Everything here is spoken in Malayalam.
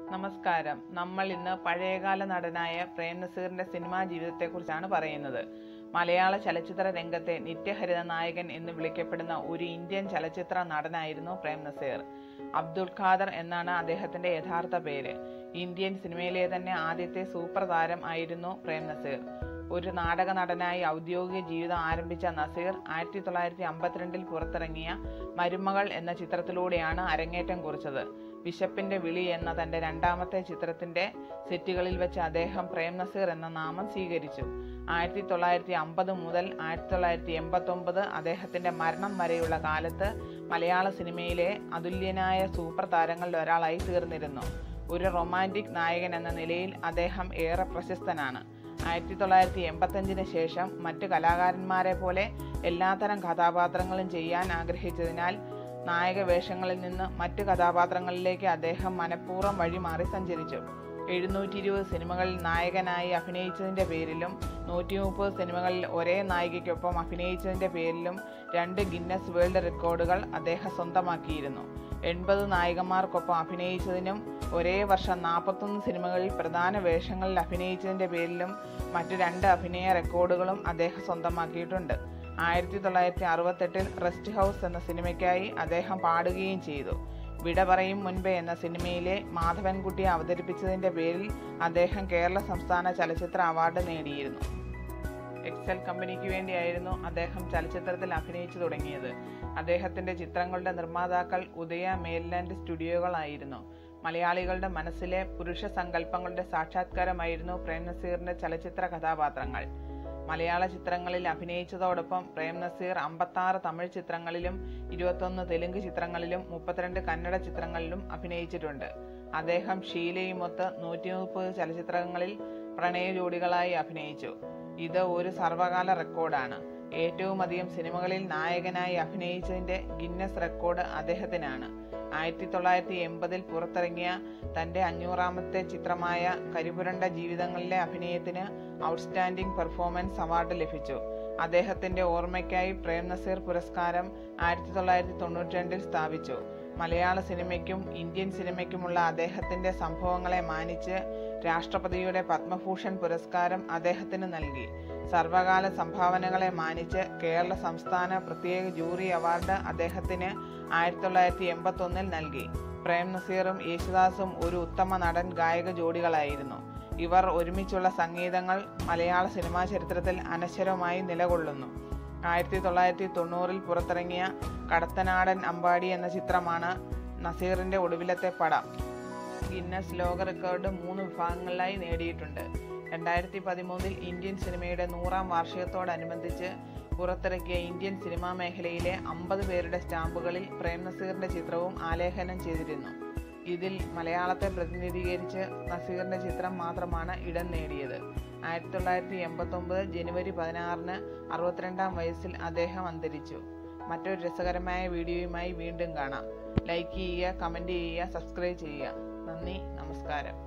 നമസ്കാരം നമ്മൾ ഇന്ന് പഴയകാല നടനായ പ്രേം നസീറിന്റെ സിനിമാ ജീവിതത്തെക്കുറിച്ചാണ് പറയുന്നത് മലയാള ചലച്ചിത്ര രംഗത്തെ നിത്യഹരിത നായകൻ എന്ന് വിളിക്കപ്പെടുന്ന ഒരു ഇന്ത്യൻ ചലച്ചിത്ര നടനായിരുന്നു പ്രേം നസീർ അബ്ദുൾ ഖാദർ എന്നാണ് അദ്ദേഹത്തിന്റെ യഥാർത്ഥ പേര് ഇന്ത്യൻ സിനിമയിലെ തന്നെ ആദ്യത്തെ സൂപ്പർ താരം ആയിരുന്നു പ്രേം നസീർ ഒരു നാടക നടനായി ഔദ്യോഗിക ജീവിതം ആരംഭിച്ച നസീർ ആയിരത്തി തൊള്ളായിരത്തി അമ്പത്തിരണ്ടിൽ പുറത്തിറങ്ങിയ മരുമകൾ എന്ന ചിത്രത്തിലൂടെയാണ് അരങ്ങേറ്റം കുറിച്ചത് വിശപ്പിന്റെ വിളി എന്ന തന്റെ രണ്ടാമത്തെ ചിത്രത്തിന്റെ സെറ്റുകളിൽ വെച്ച് അദ്ദേഹം പ്രേം നസീർ എന്ന നാമം സ്വീകരിച്ചു ആയിരത്തി തൊള്ളായിരത്തി അമ്പത് മുതൽ ആയിരത്തി തൊള്ളായിരത്തി എൺപത്തി ഒമ്പത് അദ്ദേഹത്തിന്റെ മരണം വരെയുള്ള കാലത്ത് മലയാള സിനിമയിലെ അതുല്യനായ സൂപ്പർ താരങ്ങളിൽ ഒരാളായി തീർന്നിരുന്നു ഒരു റൊമാൻറ്റിക് നായകൻ എന്ന നിലയിൽ അദ്ദേഹം ഏറെ പ്രശസ്തനാണ് ആയിരത്തി തൊള്ളായിരത്തി എൺപത്തഞ്ചിന് ശേഷം മറ്റ് കലാകാരന്മാരെ പോലെ എല്ലാത്തരം കഥാപാത്രങ്ങളും ചെയ്യാൻ ആഗ്രഹിച്ചതിനാൽ നായക വേഷങ്ങളിൽ നിന്ന് മറ്റ് കഥാപാത്രങ്ങളിലേക്ക് അദ്ദേഹം മനഃപൂർവ്വം വഴിമാറി സഞ്ചരിച്ചു എഴുന്നൂറ്റി ഇരുപത് സിനിമകളിൽ നായകനായി അഭിനയിച്ചതിൻ്റെ പേരിലും നൂറ്റി മുപ്പത് സിനിമകളിൽ ഒരേ നായികയ്ക്കൊപ്പം അഭിനയിച്ചതിൻ്റെ പേരിലും രണ്ട് ഗിന്നസ് വേൾഡ് റെക്കോർഡുകൾ അദ്ദേഹം സ്വന്തമാക്കിയിരുന്നു എൺപത് നായികമാർക്കൊപ്പം അഭിനയിച്ചതിനും ഒരേ വർഷം നാൽപ്പത്തൊന്ന് സിനിമകളിൽ പ്രധാന വേഷങ്ങളിൽ അഭിനയിച്ചതിൻ്റെ പേരിലും മറ്റ് രണ്ട് അഭിനയ റെക്കോർഡുകളും അദ്ദേഹം സ്വന്തമാക്കിയിട്ടുണ്ട് ആയിരത്തി തൊള്ളായിരത്തി അറുപത്തെട്ടിൽ റെസ്റ്റ് ഹൗസ് എന്ന സിനിമയ്ക്കായി അദ്ദേഹം പാടുകയും ചെയ്തു വിട പറയും മുൻപേ എന്ന സിനിമയിലെ മാധവൻകുട്ടിയെ അവതരിപ്പിച്ചതിൻ്റെ പേരിൽ അദ്ദേഹം കേരള സംസ്ഥാന ചലച്ചിത്ര അവാർഡ് നേടിയിരുന്നു എക്സൽ കമ്പനിക്ക് വേണ്ടിയായിരുന്നു അദ്ദേഹം ചലച്ചിത്രത്തിൽ അഭിനയിച്ചു തുടങ്ങിയത് അദ്ദേഹത്തിന്റെ ചിത്രങ്ങളുടെ നിർമ്മാതാക്കൾ ഉദയ മേൽലാൻഡ് സ്റ്റുഡിയോകളായിരുന്നു മലയാളികളുടെ മനസ്സിലെ പുരുഷ സങ്കല്പങ്ങളുടെ സാക്ഷാത്കാരമായിരുന്നു പ്രേം നസീറിന്റെ ചലച്ചിത്ര കഥാപാത്രങ്ങൾ മലയാള ചിത്രങ്ങളിൽ അഭിനയിച്ചതോടൊപ്പം പ്രേം നസീർ അമ്പത്താറ് തമിഴ് ചിത്രങ്ങളിലും ഇരുപത്തൊന്ന് തെലുങ്ക് ചിത്രങ്ങളിലും മുപ്പത്തിരണ്ട് കന്നഡ ചിത്രങ്ങളിലും അഭിനയിച്ചിട്ടുണ്ട് അദ്ദേഹം ഷീലയുമൊത്ത് നൂറ്റി മുപ്പത് ചലച്ചിത്രങ്ങളിൽ പ്രണയ ജോഡികളായി അഭിനയിച്ചു ഇത് ഒരു സർവകാല റെക്കോർഡാണ് ഏറ്റവും അധികം സിനിമകളിൽ നായകനായി അഭിനയിച്ചതിന്റെ ഗിന്നസ് റെക്കോർഡ് അദ്ദേഹത്തിനാണ് ആയിരത്തി തൊള്ളായിരത്തി എൺപതിൽ പുറത്തിറങ്ങിയ തന്റെ അഞ്ഞൂറാമത്തെ ചിത്രമായ കരിപുരണ്ട ജീവിതങ്ങളിലെ അഭിനയത്തിന് ഔട്ട്സ്റ്റാൻഡിംഗ് പെർഫോമൻസ് അവാർഡ് ലഭിച്ചു അദ്ദേഹത്തിന്റെ ഓർമ്മയ്ക്കായി പ്രേം നസീർ പുരസ്കാരം ആയിരത്തി തൊള്ളായിരത്തി തൊണ്ണൂറ്റി രണ്ടിൽ സ്ഥാപിച്ചു മലയാള സിനിമയ്ക്കും ഇന്ത്യൻ സിനിമയ്ക്കുമുള്ള അദ്ദേഹത്തിന്റെ സംഭവങ്ങളെ മാനിച്ച് രാഷ്ട്രപതിയുടെ പത്മഭൂഷൺ പുരസ്കാരം അദ്ദേഹത്തിന് നൽകി സർവകാല സംഭാവനകളെ മാനിച്ച് കേരള സംസ്ഥാന പ്രത്യേക ജൂറി അവാർഡ് അദ്ദേഹത്തിന് ആയിരത്തി തൊള്ളായിരത്തി എൺപത്തി ഒന്നിൽ നൽകി പ്രേം നസീറും യേശുദാസും ഒരു ഉത്തമ നടൻ ഗായക ജോഡികളായിരുന്നു ഇവർ ഒരുമിച്ചുള്ള സംഗീതങ്ങൾ മലയാള സിനിമാ ചരിത്രത്തിൽ അനശ്വരമായി നിലകൊള്ളുന്നു ആയിരത്തി തൊള്ളായിരത്തി തൊണ്ണൂറിൽ പുറത്തിറങ്ങിയ കടത്തനാടൻ അമ്പാടി എന്ന ചിത്രമാണ് നസീറിന്റെ ഒടുവിലത്തെ പടം ഗിന്നസ് ലോക റെക്കോർഡ് മൂന്ന് വിഭാഗങ്ങളിലായി നേടിയിട്ടുണ്ട് രണ്ടായിരത്തി പതിമൂന്നിൽ ഇന്ത്യൻ സിനിമയുടെ നൂറാം വാർഷികത്തോടനുബന്ധിച്ച് പുറത്തിറക്കിയ ഇന്ത്യൻ സിനിമാ മേഖലയിലെ അമ്പത് പേരുടെ സ്റ്റാമ്പുകളിൽ പ്രേം നസീറിന്റെ ചിത്രവും ആലേഖനം ചെയ്തിരുന്നു ഇതിൽ മലയാളത്തെ പ്രതിനിധീകരിച്ച് നസീറിന്റെ ചിത്രം മാത്രമാണ് ഇടം നേടിയത് ആയിരത്തി തൊള്ളായിരത്തി എൺപത്തൊമ്പത് ജനുവരി പതിനാറിന് അറുപത്തിരണ്ടാം വയസ്സിൽ അദ്ദേഹം അന്തരിച്ചു മറ്റൊരു രസകരമായ വീഡിയോയുമായി വീണ്ടും കാണാം ലൈക്ക് ചെയ്യുക കമൻറ്റ് ചെയ്യുക സബ്സ്ക്രൈബ് ചെയ്യുക നന്ദി നമസ്കാരം